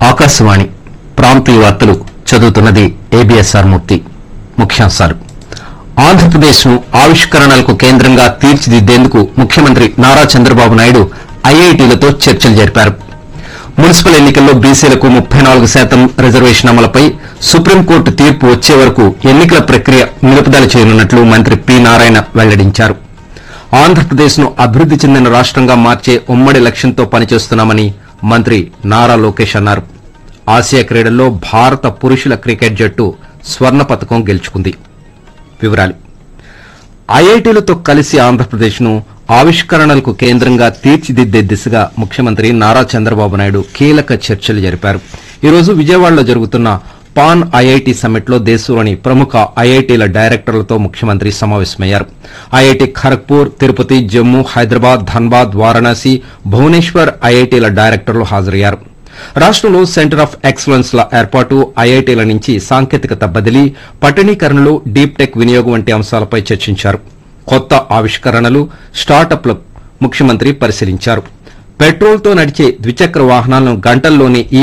ఆకాశవాణి ప్రాంతీయ వార్తలు చదువుతున్నది ఏబిఎస్ఆర్ మూర్తి ముఖ్యాంశాలు ఆంధ్రప్రదేశ్ ను ఆవిష్కరణలకు కేంద్రంగా తీర్చిదిద్దేందుకు ముఖ్యమంత్రి నారా చంద్రబాబు నాయుడు ఐఐటీలతో చర్చలు జరిపారు మున్సిపల్ ఎన్నికల్లో బీసీలకు ముప్పై నాలుగు శాతం రిజర్వేషన్ అమలుపై సుప్రీంకోర్టు తీర్పు వచ్చే వరకు ఎన్నికల ప్రక్రియ నిలుపుదల చేయనున్నట్లు మంత్రి పి నారాయణ వెల్లడించారు ఆంధ్రప్రదేశ్ ను అభివృద్ది చెందిన రాష్టంగా మార్చే ఉమ్మడి లక్ష్యంతో పనిచేస్తున్నామని మంత్రి నారా లోకేష్ అన్నారు ఆసియా క్రీడల్లో భారత పురుషుల క్రికెట్ జట్టు స్వర్ణ పతకం గెలుచుకుంది వివరాలు ఐఐటీలతో కలిసి ఆంధ్రప్రదేశ్ ను ఆవిష్కరణలకు కేంద్రంగా తీర్చిదిద్దే దిశగా ముఖ్యమంత్రి నారా చంద్రబాబు నాయుడు కీలక చర్చలు జరిపారు ఈ రోజు విజయవాడలో జరుగుతున్న పాన్ ఐఐటి సమ్మిట్ లో దేశంలోని ప్రముఖ ఐఐటీల డైరెక్టర్లతో ముఖ్యమంత్రి సమావేశమయ్యారు ఐఐటి ఖరగ్పూర్ తిరుపతి జమ్మూ హైదరాబాద్ ధన్బాద్ వారణాసి భువనేశ్వర్ ఐఐటీల డైరెక్టర్లు హాజరయ్యారు రాష్టంలో సెంటర్ ఆఫ్ ఎక్సలెన్స్ ల ఏర్పాటు ఐఐటీల నుంచి సాంకేతికత బదిలీ పట్టణీకరణలు డీప్ టెక్ వినియోగం వంటి అంశాలపై చర్చించారు కొత్త ఆవిష్కరణలు స్టార్టప్ల ముఖ్యమంత్రి పరిశీలించారు పెట్రోల్తో నడిచే ద్విచక్ర వాహనాలను గంటల్లోనే ఈ